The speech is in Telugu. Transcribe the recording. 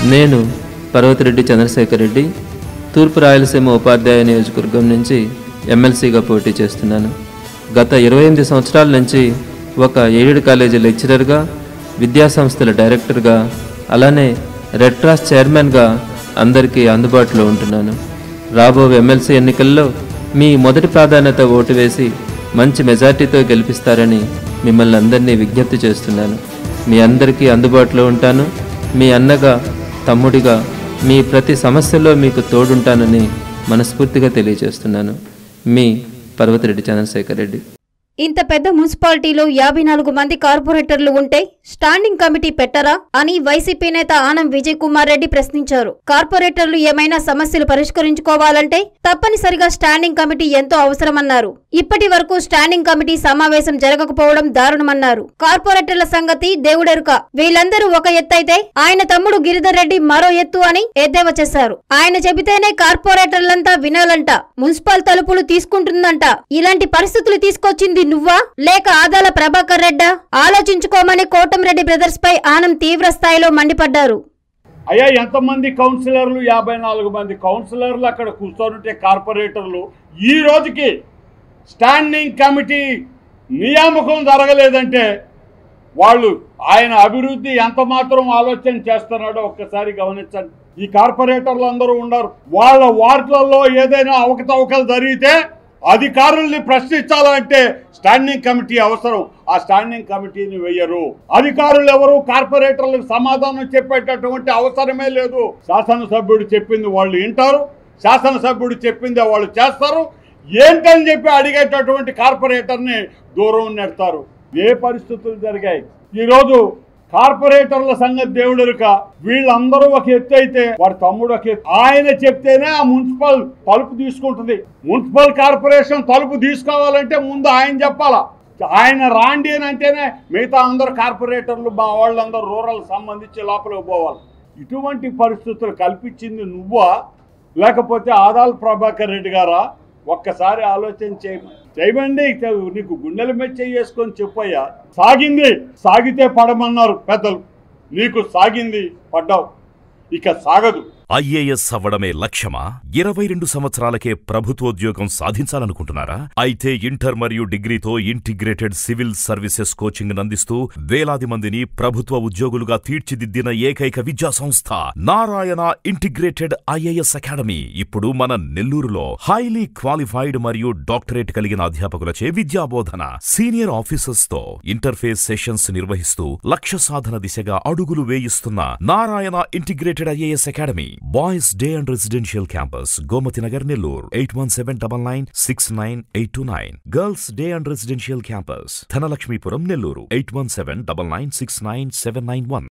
నేను పర్వతిరెడ్డి చంద్రశేఖర్ రెడ్డి తూర్పు రాయలసీమ ఉపాధ్యాయ నియోజకవర్గం నుంచి ఎమ్మెల్సీగా పోటీ చేస్తున్నాను గత ఇరవై ఎనిమిది సంవత్సరాల నుంచి ఒక ఎయిడెడ్ కాలేజీ లెక్చరర్గా విద్యాసంస్థల డైరెక్టర్గా అలానే రెడ్ క్రాస్ చైర్మన్గా అందరికీ అందుబాటులో ఉంటున్నాను రాబో ఎమ్మెల్సీ ఎన్నికల్లో మీ మొదటి ప్రాధాన్యత ఓటు వేసి మంచి మెజార్టీతో గెలిపిస్తారని మిమ్మల్ని అందరినీ విజ్ఞప్తి చేస్తున్నాను మీ అందరికీ అందుబాటులో ఉంటాను మీ అన్నగా తమ్ముడిగా మీ ప్రతి సమస్యలో మీకు తోడుంటానని మనస్ఫూర్తిగా తెలియజేస్తున్నాను మీ పర్వతిరెడ్డి చంద్రశేఖర్ రెడ్డి ఇంత పెద్ద మున్సిపాలిటీలో యాభై నాలుగు మంది కార్పొరేటర్లు ఉంటే స్టాండింగ్ కమిటీ పెట్టరా అని వైసీపీ నేత ఆనం విజయ్ కుమార్ రెడ్డి ప్రశ్నించారు కార్పొరేటర్లు ఏమైనా సమస్యలు పరిష్కరించుకోవాలంటే తప్పనిసరిగా స్టాండింగ్ కమిటీ ఎంతో అవసరమన్నారు ఇప్పటి వరకు స్టాండింగ్ కమిటీ సమావేశం జరగకపోవడం దారుణమన్నారు కార్పొరేటర్ల సంగతి దేవుడెరుక వీళ్ళందరూ ఒక ఎత్తైతే ఆయన తమ్ముడు గిరిధర్ రెడ్డి మరో ఎత్తు అని ఎద్దేవా చేశారు ఆయన చెబితేనే కార్పొరేటర్లంతా వినాలంట మున్సిపల్ తలుపులు తీసుకుంటుందంట ఇలాంటి పరిస్థితులు తీసుకొచ్చింది నువ్వా లేక ఆదాల ప్రభాకర్ రెడ్డా ఆలోచించుకోమని కోటంరెడ్డి బ్రదర్స్ పై ఆనం తీవ్ర స్థాయిలో మండిపడ్డారు అయ్యా ఎంతమంది కౌన్సిలర్లు యాభై నాలుగు మంది కౌన్సిలర్లు అక్కడ కూర్చొని కార్పొరేటర్లు ఈ రోజుకి స్టాండింగ్ కమిటీ నియామకం జరగలేదంటే వాళ్ళు ఆయన అభివృద్ధి ఎంత మాత్రం ఆలోచన చేస్తున్నాడో ఒక్కసారి గమనించండి ఈ కార్పొరేటర్లు అందరూ ఉన్నారు వాళ్ళ వార్డులలో ఏదైనా అవకతవకలు జరిగితే అధికారుల్ని ప్రశ్నించాలంటే స్టాండింగ్ కమిటీ అవసరం ఆ స్టాండింగ్ కమిటీని వెయ్యరు అధికారులు ఎవరు కార్పొరేటర్లకు సమాధానం చెప్పేటటువంటి అవసరమే లేదు శాసనసభ్యుడు చెప్పింది వాళ్ళు వింటారు శాసనసభ్యుడు చెప్పిందే వాళ్ళు చేస్తారు ఏంటని చెప్పి అడిగేటటువంటి కార్పొరేటర్ని దూరం నెడతారు ఏ పరిస్థితులు జరిగాయి ఈరోజు కార్పొరేటర్ల సంగతి దేవుడుక వీళ్ళందరూ ఒక ఎత్తు అయితే వాడి తమ్ముడు ఒక ఎత్తు ఆయన చెప్తేనే ఆ మున్సిపల్ తలుపు తీసుకుంటుంది మున్సిపల్ కార్పొరేషన్ తలుపు తీసుకోవాలంటే ముందు ఆయన చెప్పాలా ఆయన రాండి అని అంటేనే మిగతా అందరు కార్పొరేటర్లు మా వాళ్ళందరూ రూరల్ సంబంధించి లోపలికి పోవాలి ఇటువంటి పరిస్థితులు కల్పించింది నువ్వా లేకపోతే ఆదాల్ ప్రభాకర్ రెడ్డి గారా ఒక్కసారి ఆలోచన చేయమని చేయమండి నీకు గుండెల మీద చేసుకొని చెప్పయ్యా సాగింది సాగితే పడమన్నారు పెద్దలు నీకు సాగింది పడ్డావు ఇక సాగదు ఐఏఎస్ అవ్వడమే లక్ష్యమా ఇరవై రెండు సంవత్సరాలకే ప్రభుత్వోద్యోగం సాధించాలనుకుంటున్నారా అయితే ఇంటర్ మరియు డిగ్రీతో ఇంటిగ్రేటెడ్ సివిల్ సర్వీసెస్ కోచింగ్ అందిస్తూ వేలాది మందిని ప్రభుత్వ ఉద్యోగులుగా తీర్చిదిద్దిన ఏకైక విద్యా సంస్థ నారాయణ ఇంటిగ్రేటెడ్ ఐఏఎస్ అకాడమీ ఇప్పుడు మన నెల్లూరులో హైలీ క్వాలిఫైడ్ మరియు డాక్టరేట్ కలిగిన అధ్యాపకులచే విద్యాబోధన సీనియర్ ఆఫీసర్స్ తో ఇంటర్ఫేస్ సెషన్స్ నిర్వహిస్తూ లక్ష్య సాధన దిశగా అడుగులు వేయిస్తున్న Narayana integrated IAS academy boys day and residential campus Gomathi Nagar Nellore eight one seven double nine six nine eight two nine girls day and residential campus Dhanalakshmipuram Nellore eight one seven double nine six nine seven nine one